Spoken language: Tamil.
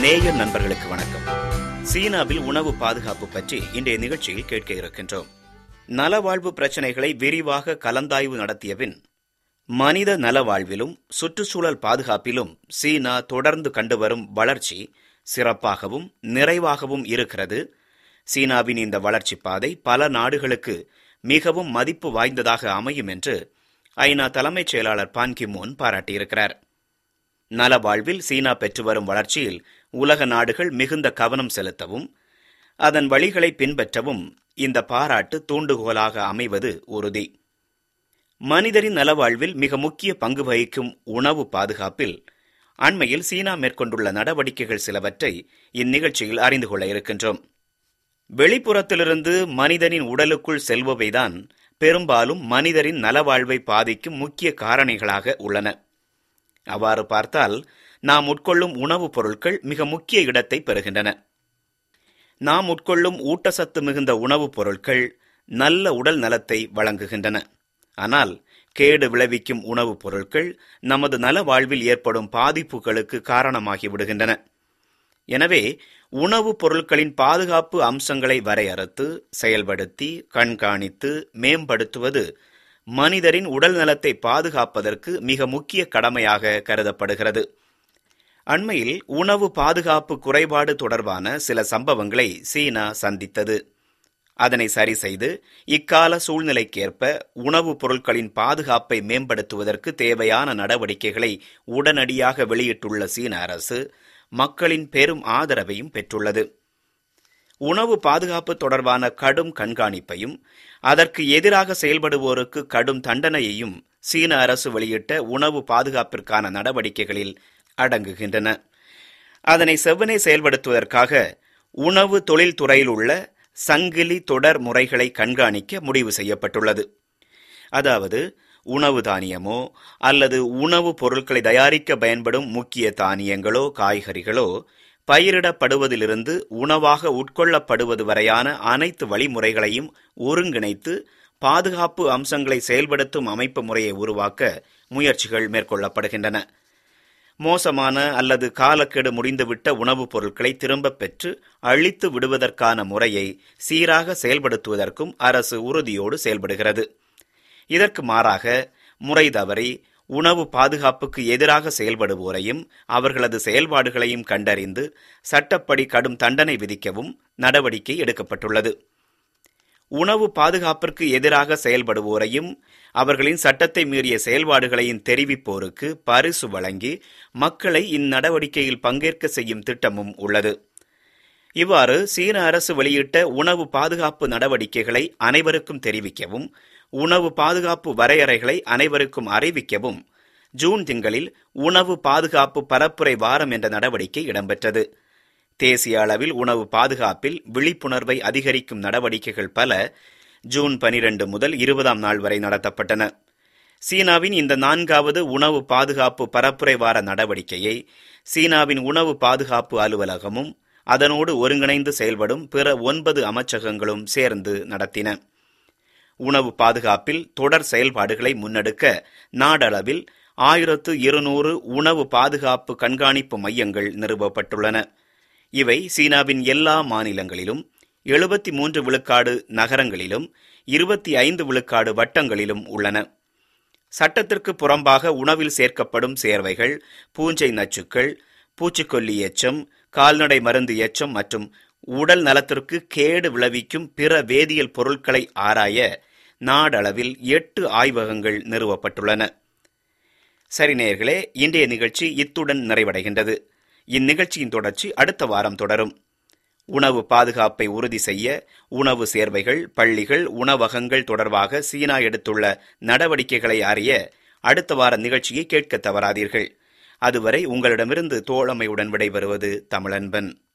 நேயர் நண்பர்களுக்கு வணக்கம் சீனாவில் உணவு பாதுகாப்பு பற்றி இன்றைய நிகழ்ச்சியில் கேட்க இருக்கின்றோம் நலவாழ்வு பிரச்சனைகளை விரிவாக கலந்தாய்வு நடத்திய பின் மனித நலவாழ்விலும் சுற்றுச்சூழல் பாதுகாப்பிலும் சீனா தொடர்ந்து கண்டுவரும் வளர்ச்சி சிறப்பாகவும் நிறைவாகவும் இருக்கிறது சீனாவின் இந்த வளர்ச்சி பாதை பல நாடுகளுக்கு மிகவும் மதிப்பு வாய்ந்ததாக அமையும் என்று ஐநா தலைமைச் செயலாளர் பான் கிமூன் பாராட்டியிருக்கிறார் நலவாழ்வில் சீனா பெற்று வரும் வளர்ச்சியில் உலக நாடுகள் மிகுந்த கவனம் செலுத்தவும் அதன் வழிகளை பின்பற்றவும் இந்த பாராட்டு தூண்டுகோலாக அமைவது உறுதி மனிதரின் நலவாழ்வில் மிக முக்கிய பங்கு வகிக்கும் உணவு பாதுகாப்பில் அண்மையில் சீனா மேற்கொண்டுள்ள நடவடிக்கைகள் சிலவற்றை இந்நிகழ்ச்சியில் அறிந்து கொள்ள இருக்கின்றோம் வெளிப்புறத்திலிருந்து மனிதனின் உடலுக்குள் செல்பவைதான் பெரும்பாலும் மனிதரின் நலவாழ்வை பாதிக்கும் முக்கிய காரணிகளாக உள்ளன அவ்வாறு பார்த்தால் நாம் உட்கொள்ளும் உணவுப் பொருட்கள் மிக முக்கிய இடத்தை பெறுகின்றன நாம் உட்கொள்ளும் ஊட்டச்சத்து மிகுந்த உணவுப் பொருட்கள் நல்ல உடல் நலத்தை வழங்குகின்றன ஆனால் கேடு விளைவிக்கும் உணவுப் பொருட்கள் நமது நல வாழ்வில் ஏற்படும் பாதிப்புகளுக்கு காரணமாகி விடுகின்றன எனவே உணவுப் பொருட்களின் பாதுகாப்பு அம்சங்களை வரையறுத்து செயல்படுத்தி கண்காணித்து மேம்படுத்துவது மனிதரின் உடல் நலத்தை பாதுகாப்பதற்கு மிக முக்கிய கடமையாக கருதப்படுகிறது அண்மையில் உணவு பாதுகாப்பு குறைபாடு தொடர்பான சில சம்பவங்களை சீனா சந்தித்தது அதனை சரி செய்து இக்கால சூழ்நிலைக்கேற்ப உணவுப் பொருட்களின் பாதுகாப்பை மேம்படுத்துவதற்கு தேவையான நடவடிக்கைகளை உடனடியாக வெளியிட்டுள்ள சீன அரசு மக்களின் பெரும் ஆதரவையும் பெற்றுள்ளது உணவு பாதுகாப்பு தொடர்பான கடும் கண்காணிப்பையும் அதற்கு எதிராக செயல்படுவோருக்கு கடும் தண்டனையையும் சீன அரசு வெளியிட்ட உணவு பாதுகாப்பிற்கான நடவடிக்கைகளில் அடங்குகின்றன அதனை செவ்வனே செயல்படுத்துவதற்காக உணவு தொழில்துறையில் உள்ள சங்கிலி தொடர் முறைகளை கண்காணிக்க முடிவு செய்யப்பட்டுள்ளது அதாவது உணவு தானியமோ அல்லது உணவுப் பொருட்களை தயாரிக்க பயன்படும் முக்கிய தானியங்களோ காய்கறிகளோ பயிரிடப்படுவதிலிருந்து உணவாக உட்கொள்ளப்படுவது வரையான அனைத்து வழிமுறைகளையும் ஒருங்கிணைத்து பாதுகாப்பு அம்சங்களை செயல்படுத்தும் அமைப்பு முறையை உருவாக்க முயற்சிகள் மேற்கொள்ளப்படுகின்றன மோசமான அல்லது காலக்கெடு முடிந்துவிட்ட உணவுப் பொருட்களை திரும்பப் பெற்று அழித்து விடுவதற்கான முறையை சீராக செயல்படுத்துவதற்கும் அரசு உறுதியோடு செயல்படுகிறது இதற்கு மாறாக முறை தவறி உணவு பாதுகாப்புக்கு எதிராக செயல்படுவோரையும் அவர்களது செயல்பாடுகளையும் கண்டறிந்து சட்டப்படி கடும் தண்டனை விதிக்கவும் நடவடிக்கை எடுக்கப்பட்டுள்ளது உணவு பாதுகாப்பிற்கு எதிராக செயல்படுவோரையும் அவர்களின் சட்டத்தை மீறிய செயல்பாடுகளையும் தெரிவிப்போருக்கு பரிசு வழங்கி மக்களை இந்நடவடிக்கையில் பங்கேற்க செய்யும் திட்டமும் உள்ளது இவ்வாறு சீன அரசு வெளியிட்ட உணவு பாதுகாப்பு நடவடிக்கைகளை அனைவருக்கும் தெரிவிக்கவும் உணவு பாதுகாப்பு வரையறைகளை அனைவருக்கும் அறிவிக்கவும் ஜூன் திங்களில் உணவு பாதுகாப்பு பரப்புரை வாரம் என்ற நடவடிக்கை இடம்பெற்றது தேசிய அளவில் உணவு பாதுகாப்பில் விழிப்புணர்வை அதிகரிக்கும் நடவடிக்கைகள் பல ஜூன் பனிரெண்டு முதல் இருபதாம் நாள் வரை நடத்தப்பட்டன சீனாவின் இந்த நான்காவது உணவு பாதுகாப்பு பரப்புரை வார நடவடிக்கையை சீனாவின் உணவு பாதுகாப்பு அலுவலகமும் அதனோடு ஒருங்கிணைந்து செயல்படும் பிற ஒன்பது அமைச்சகங்களும் சேர்ந்து நடத்தின உணவு பாதுகாப்பில் தொடர் செயல்பாடுகளை முன்னெடுக்க நாடளவில் ஆயிரத்து இருநூறு உணவு பாதுகாப்பு கண்காணிப்பு மையங்கள் நிறுவப்பட்டுள்ளன இவை சீனாவின் எல்லா மாநிலங்களிலும் எழுபத்தி மூன்று விழுக்காடு நகரங்களிலும் இருபத்தி ஐந்து விழுக்காடு வட்டங்களிலும் உள்ளன சட்டத்திற்கு புறம்பாக உணவில் சேர்க்கப்படும் சேர்வைகள் பூஞ்சை நச்சுக்கள் பூச்சிக்கொல்லி எச்சம் கால்நடை மருந்து எச்சம் மற்றும் உடல் நலத்திற்கு கேடு விளைவிக்கும் பிற வேதியியல் பொருட்களை ஆராய நாடளவில் எட்டு ஆய்வகங்கள் நிறுவப்பட்டுள்ளன சரி நேயர்களே இன்றைய நிகழ்ச்சி இத்துடன் நிறைவடைகின்றது இந்நிகழ்ச்சியின் தொடர்ச்சி அடுத்த வாரம் தொடரும் உணவு பாதுகாப்பை உறுதி செய்ய உணவு சேர்வைகள் பள்ளிகள் உணவகங்கள் தொடர்பாக சீனா எடுத்துள்ள நடவடிக்கைகளை அறிய அடுத்த வார நிகழ்ச்சியை கேட்க தவறாதீர்கள் அதுவரை உங்களிடமிருந்து தோழமையுடன் விடைபெறுவது தமிழன்பன்